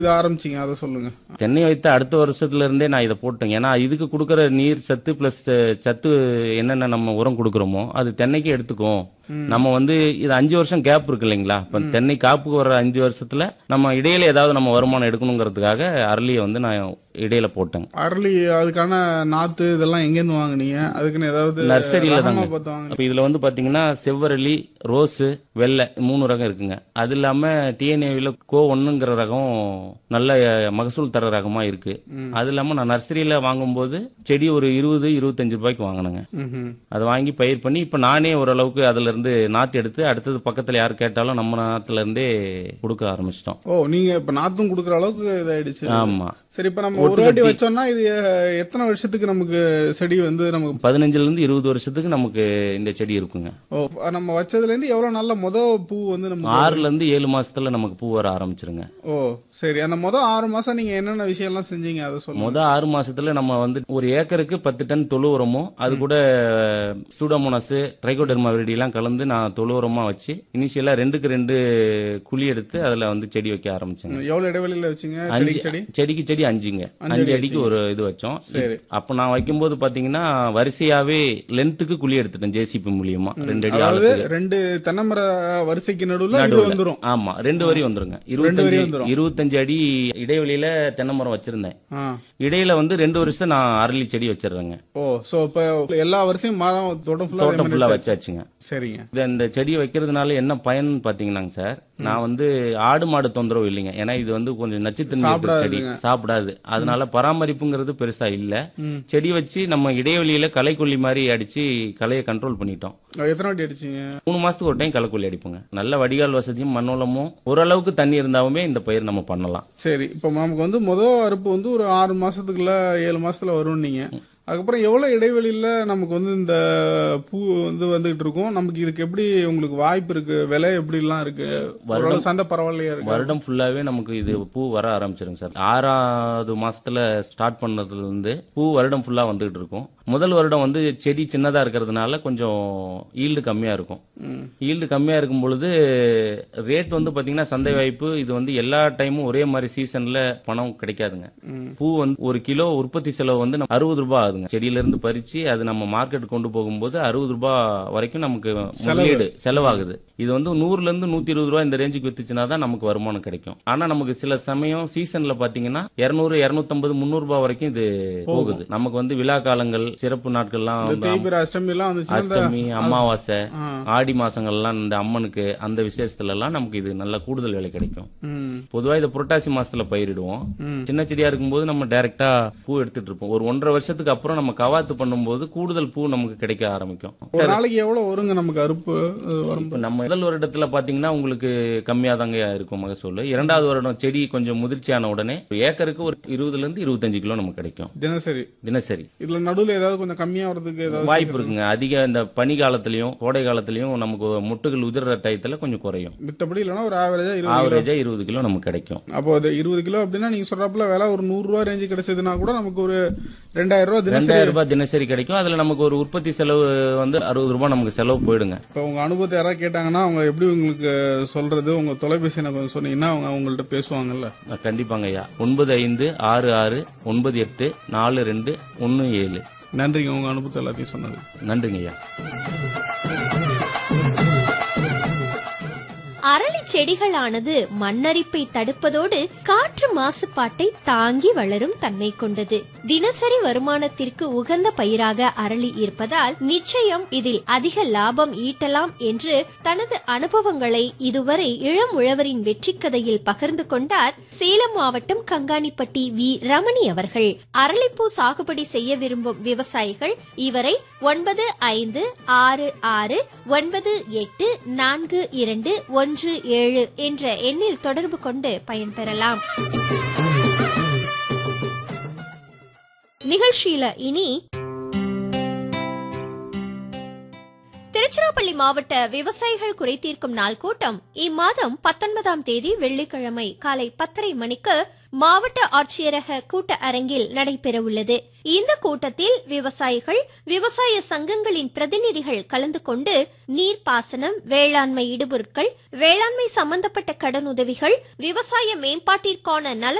இது ஆரம்பிச்சீங்க அதை சொல்லுங்க தென்னை வைத்த அடுத்த வருஷத்துல இருந்தே நான் இதை போட்டேங்க ஏன்னா இதுக்கு கொடுக்குற நீர் சத்து பிளஸ் சத்து என்னென்ன நம்ம உரம் கொடுக்குறோமோ அது தென்னைக்கு எடுத்துக்கும் நம்ம வந்து இது அஞ்சு வருஷம் கேப் இருக்கு இல்லைங்களா இப்ப தென்னை காப்புக்கு வர அஞ்சு வருஷத்துல நம்ம இடையில ஏதாவது நம்ம வருமானம் எடுக்கணுங்கிறதுக்காக அரளியை வந்து நான் இடையில போட்டேங்க அரளி அதுக்கான நாத்து இதெல்லாம் எங்கேருந்து வாங்குனீங்க அதுக்குன்னு ஏதாவது நர்சரியில ரகமா தாங்க பார்த்து வாங்க இப்ப இதுல வந்து பாத்தீங்கன்னா செவ்வரளி ரோஸு வெள்ளை மூணு ரகம் இருக்குங்க அது இல்லாம டிஎன்ஏவில கோ ஒண்ணுங்கிற ரகம் நல்ல அஹ், மகசூல் தர ரகமா இருக்கு அது இல்லாம நான் நர்சரியில வாங்கும்போது செடி ஒரு இருபது இருபத்தஞ்சு ரூபாய்க்கு வாங்கினேங்க ம்ஹும். அதை வாங்கி பயிர் பண்ணி இப்ப நானே ஓரளவுக்கு அதுல இருந்து நாத்து எடுத்து அடுத்தது பக்கத்துல யார் கேட்டாலும் நம்ம நாத்துல இருந்தே கொடுக்க ஆரம்பிச்சிட்டோம் ஓ நீங்க இப்ப நாத்தும் குடுக்குற அளவுக்கு இதாயிடுச்சு ஆமா சரி இப்ப நம்ம ஒரு வாட்டி வச்சோம்னா இது அஹ், எத்தனை வருஷத்துக்கு நமக்கு செடி வந்து நமக்கு பதினஞ்சுல இருந்து இருபது வருஷத்துக்கு நமக்கு இந்த செடி இருக்குங்க ஓ நம்ம வச்சதுல இருந்து எவ்வளவு நல்ல முத பூ வந்து நமக்கு ஆறுல இருந்து ஏழு மாசத்துல நமக்கு பூ வர ஆரம்பிச்சிருங்க ஓ சரி அந்த முத ஆறு மாசம் நீங்க என்னென்ன விஷயம் எல்லாம் செஞ்சீங்க அதை சொல்லுங்க முத ஆறு மாசத்துல நம்ம வந்து ஒரு ஏக்கருக்கு பத்து டன் தொழு உரமும் அது கூட சூடோமோனாஸ் ட்ரைகோடெர்மா விரிடி எல்லாம் கலந்து நான் தொழு உரமா வச்சு இனிஷியலா ரெண்டுக்கு ரெண்டு குழி எடுத்து அதுல வந்து செடி வைக்க ஆரம்பிச்சேங்க எவ்வளவு இடைவெளியில வச்சீங்க அஞ்சு செடி செடி செடிக்கு செடி அஞ்சுங்க அஞ்சு அடிக்கு ஒரு இது வச்சோம் சரி. அப்ப நான் வைக்கும்போது பாத்தீங்கன்னா வரிசையாவே லென்த்துக்கு குழி எடுத்துட்டேன் ஜேசிபி மூலியமா ரெண்டு அடி அதாவது ஆழத்துக்கு ரெண்டு தென்னமர வரிசைக்கு நடுவுல இது வந்துரும் ஆமா ரெண்டு வரி வந்துருங்க வரி இருபத்தஞ்சு வந்துரும். இருபத்தஞ்சு அடி இடைவெளியில தென்னை மரம் வச்சிருந்தேன் ஆ. இடையில வந்து ரெண்டு வருஷம் நான் அரளி செடி வச்சிடுறேங்க ஓ சோ இப்ப எல்லா வருஷம் மரம் தோட்டம் ஃபுல்லா தோட்டம் ஃபுல்லா வச்சாச்சுங்க சரிங்க இது இந்த செடி வைக்கிறதுனால என்ன பயன் பாத்தீங்கன்னாங்க சார் நான் வந்து ஆடு மாடு தொந்தரவு இல்லைங்க ஏன்னா இது வந்து கொஞ்சம் நச்சுத்தன்மை இருக்கிற செடி சாப்பிடாது அதனால பராமரிப்புங்கிறது பெருசா இல்ல செடி வச்சு நம்ம இடைவெளியில களைக்கொல்லி மாதிரி அடிச்சு களையை கண்ட்ரோல் பண்ணிட்டோம் எத்தனை வாட்டி அடிச்சீங்க மூணு மாசத்துக்கு ஒரு டைம் களைக்கொல்லி அடிப்போங்க நல்ல வடிகால் வசதியும் மண்ணோலமும் ஓரளவுக்கு தண்ணி இருந்தாலுமே இந்த பயிர் நம்ம பண்ணலாம் சரி இப்ப நமக்கு வந்து முத அறுப்பு வந்து ஒரு ஆறு மாசத்துக்குள்ள ஏழு மாசத்துல வரும் நீங்க அதுக்கப்புறம் எவ்வளவு இடைவெளியில நமக்கு வந்து இந்த பூ வந்து வந்துகிட்டு இருக்கும் நமக்கு இதுக்கு எப்படி உங்களுக்கு வாய்ப்பு இருக்கு விலை எப்படி எல்லாம் இருக்கு ஓரளவு சந்தை பரவாயில்லையா இருக்கு வருடம் ஃபுல்லாவே நமக்கு இது பூ வர ஆரம்பிச்சிருங்க சார் ஆறாவது மாசத்துல ஸ்டார்ட் பண்ணதுல இருந்து பூ வருடம் ஃபுல்லா வந்துகிட்டு இருக்கும் முதல் வருடம் வந்து செடி சின்னதா இருக்கிறதுனால கொஞ்சம் ஈல்டு கம்மியா இருக்கும் ஈல்டு கம்மியா இருக்கும் பொழுது ரேட் வந்து பாத்தீங்கன்னா சந்தை வாய்ப்பு இது வந்து எல்லா டைமும் ஒரே மாதிரி சீசன்ல பணம் கிடைக்காதுங்க பூ வந்து ஒரு கிலோ உற்பத்தி செலவு வந்து நம்ம அறுபது ரூபாய் ஆகுதுங்க செடியில இருந்து பறிச்சு அது நம்ம மார்க்கெட் கொண்டு போகும்போது அறுபது ரூபாய் வரைக்கும் நமக்கு முதலீடு செலவாகுது இது வந்து நூறுல இருந்து நூத்தி இருபது ரூபாய் இந்த ரேஞ்சுக்கு வித்துச்சுன்னா தான் நமக்கு வருமானம் கிடைக்கும் ஆனா நமக்கு சில சமயம் சீசன்ல பாத்தீங்கன்னா இருநூறு இருநூத்தம்பது முந்நூறு ரூபாய் வரைக்கும் இது போகுது நமக்கு வந்து விழா காலங்கள் சிறப்பு நாட்கள்லாம் வந்து தேய்பிர அஷ்டமி எல்லாம் வந்துச்சுன்னா இந்த- அஷ்டமி அமாவாசை ஆ. ஆடி மாசங்கள்லாம் இந்த அம்மனுக்கு அந்த விசேஷத்துல எல்லாம் நமக்கு இது நல்ல கூடுதல் விலை கிடைக்கும் ம். பொதுவா இதை புரட்டாசி மாசத்துல பயிரிடுவோம் சின்ன செடியா இருக்கும்போது நம்ம டைரக்டா பூ எடுத்துட்டு இருப்போம் ஒரு ஒன்றரை வருஷத்துக்கு அப்புறம் நம்ம கவாத்து பண்ணும்போது கூடுதல் பூ நமக்கு கிடைக்க ஆரம்பிக்கும் ஒரு நாளைக்கு எவ்வளவு வருங்க நமக்கு அறுப்பு அது வரும் இப்ப நம்ம முதல் வருடத்துல பாத்தீங்கன்னா உங்களுக்கு கம்மியா தாங்க இருக்கும் மகசூல் இரண்டாவது வருடம் செடி கொஞ்சம் முதிர்ச்சியான உடனே ஒரு ஏக்கருக்கு ஒரு இருபதுல இருந்து இருபத்தஞ்சு கிலோ நமக்கு கிடைக்கும் தினசரி தினசரி இதுல நடுவுல ஏதாவது கொஞ்சம் கம்மியா வர்றதுக்கு ஏதாவது வாய்ப்பு இருக்குங்க அதிக இந்த பனி காலத்திலயும் கோடை காலத்திலயும் நமக்கு முட்டுகள் உதிர்ற டயத்துல கொஞ்சம் குறையும் மித்தபடி இல்லைன்னா ஒரு ஆவரேஜா இருபது ஆவரேஜா இருபது கிலோ நமக்கு கிடைக்கும் அப்போ அது இருபது கிலோ அப்படின்னா நீங்க சொல்றப்பல விலை ஒரு நூறு ரூபாய் ரேஞ்சு கிடைச்சதுன்னா கூட நமக்கு ஒரு ரெண்டாயிரம் ரூபாய் தினசரி ரெண்டாயிரம் ரூபாய் தினசரி கிடைக்கும் அதுல நமக்கு ஒரு உற்பத்தி செலவு வந்து அறுபது ரூபாய் நமக்கு செலவு போயிடுங்க இப்போ உங்க அனுபவத்தை யாராவது கேட்டாங்கன்னா அவங்க எப்படி உங்களுக்கு சொல்றது உங்க தொலைபேசி எனக்கு சொன்னீங்கன்னா அவங்க அவங்கள்ட்ட பேசுவாங்கல்ல அஹ் கண்டிப்பாங்க ஐயா ஒன்பது ஐந்து ஆறு ஆறு ஒன்பது எட்டு நாலு ரெண்டு ஒன்னு ஏழு நன்றிங்க உங்க அனுபவத்தை எல்லாத்தையும் சொன்னது நன்றிங்க ஐயா அரளி செடிகளானது மண்ணரிப்பை தடுப்பதோடு காற்று மாசுபாட்டை தாங்கி வளரும் தன்மை கொண்டது தினசரி வருமானத்திற்கு உகந்த பயிராக அரளி இருப்பதால் நிச்சயம் இதில் அதிக லாபம் ஈட்டலாம் என்று தனது அனுபவங்களை இதுவரை இளம் உழவரின் வெற்றி கதையில் பகிர்ந்து கொண்டார் சேலம் மாவட்டம் கங்காணிப்பட்டி வி ரமணி அவர்கள் அரளிப்பூ சாகுபடி செய்ய விரும்பும் விவசாயிகள் இவரை ஒன்பது ஐந்து ஆறு ஆறு ஒன்பது எட்டு நான்கு இரண்டு ஒன்று ஏழு என்ற எண்ணில் தொடர்பு கொண்டு பயன்பெறலாம் நிகழ்ச்சியில இனி திருச்சிராப்பள்ளி திருச்சிராப்பள்ளி மாவட்ட விவசாயிகள் குறைதீர்க்கும் நாள் கூட்டம் இம்மாதம் பத்தொன்பதாம் தேதி வெள்ளிக்கிழமை காலை பத்தரை மணிக்கு மாவட்ட ஆட்சியரக கூட்ட அரங்கில் நடைபெறவுள்ளது இந்த கூட்டத்தில் விவசாயிகள் விவசாய சங்கங்களின் பிரதிநிதிகள் கலந்து கொண்டு நீர்ப்பாசனம் வேளாண்மை இடுபொருட்கள் வேளாண்மை சம்பந்தப்பட்ட கடனுதவிகள் விவசாய மேம்பாட்டிற்கான நல